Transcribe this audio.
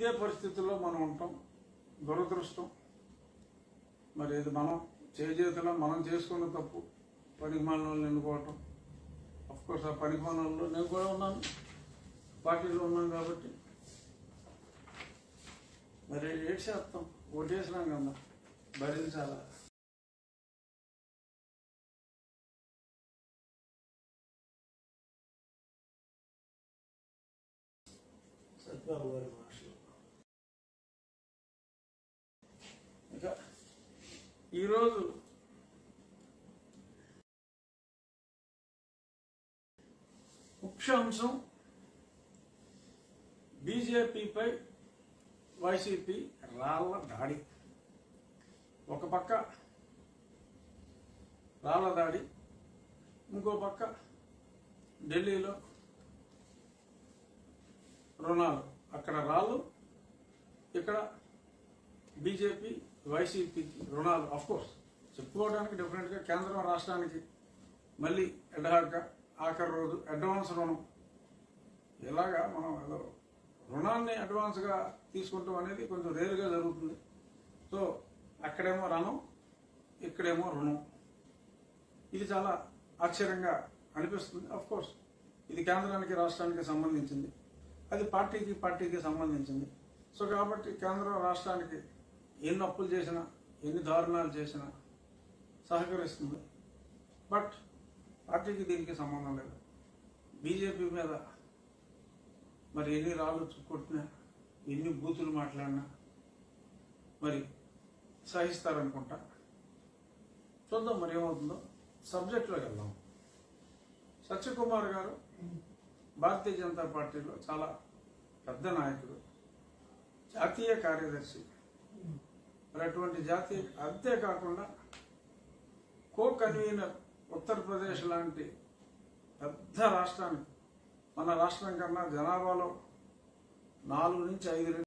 ఇదే పరిస్థితుల్లో మనం ఉంటాం దురదృష్టం మరి ఇది మనం చేజేతిలో మనం చేసుకున్న తప్పు పనికి మాలను ఎన్నుకోవటం కోర్స్ ఆ పనికి మాలలో నేను కూడా ఉన్నాను పార్టీలో ఉన్నాను కాబట్టి మరి ఏడు చేస్తాం ఓటేసినాం కదా భరించాలా సత్యబాబు గారి భాషలో ఇక ఈరోజు ముఖ్య అంశం బీజేపీపై వైసీపీ రాళ్ల దాడి ఒక పక్క రాళ్ల దాడి ఇంకో పక్క ఢిల్లీలో రుణాలు అక్కడ రాళ్ళు ఇక్కడ బీజేపీ వైసీపీకి రుణాలు అఫ్ కోర్స్ చెప్పుకోవడానికి డెఫినెట్గా కేంద్రం రాష్ట్రానికి మళ్ళీ ఎడహాడ్గా ఆఖరి రోజు అడ్వాన్స్ రుణం ఇలాగా మనం ఏదో రుణాన్ని అడ్వాన్స్గా తీసుకుంటాం అనేది కొంచెం రేరుగా జరుగుతుంది సో అక్కడేమో రుణం ఇక్కడేమో రుణం ఇది చాలా ఆశ్చర్యంగా అనిపిస్తుంది అఫ్ కోర్స్ ఇది కేంద్రానికి రాష్ట్రానికి సంబంధించింది అది పార్టీకి పార్టీకి సంబంధించింది సో కాబట్టి కేంద్రం రాష్ట్రానికి ఎన్ని అప్పులు చేసినా ఎన్ని దారుణాలు చేసినా సహకరిస్తుంది బట్ పార్టీకి దీనికి సంబంధం లేదు బీజేపీ మీద మరి ఎన్ని రాళ్ళు చుక్కొట్టినా ఎన్ని బూతులు మాట్లాడినా మరి సహిస్తారనుకుంటా చూద్దాం మరి ఏమవుతుందో సబ్జెక్టులోకి వెళ్దాం సత్యకుమార్ గారు భారతీయ జనతా పార్టీలో చాలా పెద్ద నాయకుడు జాతీయ కార్యదర్శి మరి అటువంటి జాతీయ అంతేకాకుండా కో కన్వీనర్ ఉత్తరప్రదేశ్ లాంటి పెద్ద రాష్ట్రానికి మన రాష్ట్రం కన్నా జనాభాలో నాలుగు నుంచి ఐదు